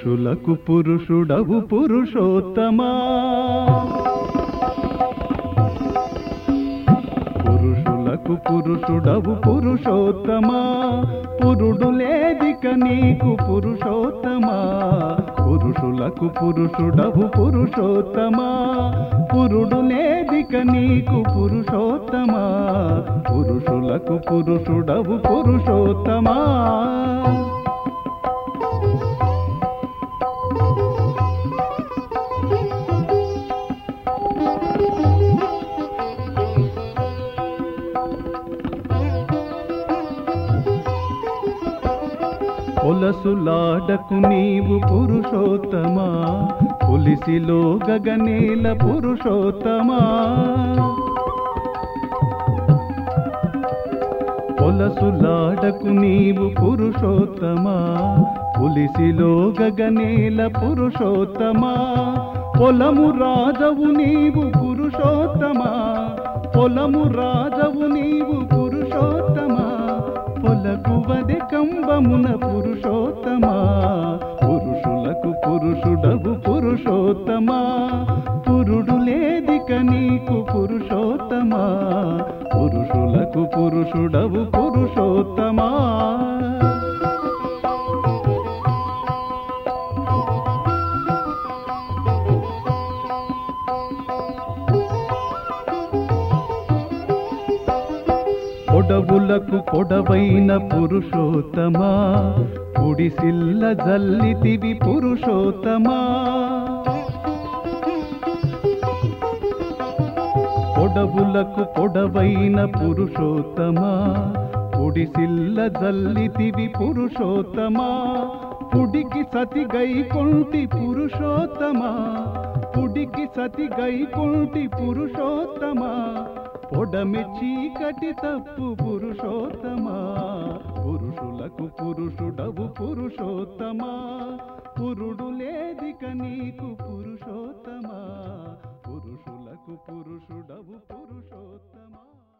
పురుషులకు పురుషుడవు పురుషోత్తమా పురుషులకు పురుషుడవు పురుషోత్తమా పురుడు లేదిక నీకు పురుషోత్తమా పురుషులకు పురుషుడవు పురుషోత్తమా పురుడు లేదిక నీకు పురుషోత్తమా పురుషులకు పురుషుడవు పురుషోత్తమా పొలసులాడకు నీవు పురుషోత్తమా పులిసిలో గగనేల పురుషోత్తమా పొలసులాడకు నీవు పురుషోత్తమా పులిసిలో గగనేల పురుషోత్తమా పొలము రాజవు నీవు పురుషోత్తమా పొలము రాజవు నీవు పురుషోత్తమా పొలకువది కంబమున పురుషోత్తమా పురుషులకు పురుషుడవు పురుషోత్తమా పురుడు లేదిక నీకు పురుషోత్తమా పురుషులకు పురుషుడవు పురుషోత్తమా పొడవులకు పొడవైన పురుషోత్తమా కుడిసిల్ల జల్లితివి పురుషోత్తమా పొడవులకు పొడవైన పురుషోత్తమా కుడిసిల్ల జల్లితివి పురుషోత్తమా పుడికి సతి గైకొంటి పురుషోత్తమా పుడికి సతి గైకొంటి పురుషోత్తమా పొడమి చీకటి తప్పు పురుషోత్తమా పురుషులకు పురుషుడవు పురుషోత్తమా పురుడు లేదిక నీకు పురుషోత్తమా పురుషులకు పురుషుడవు పురుషోత్తమా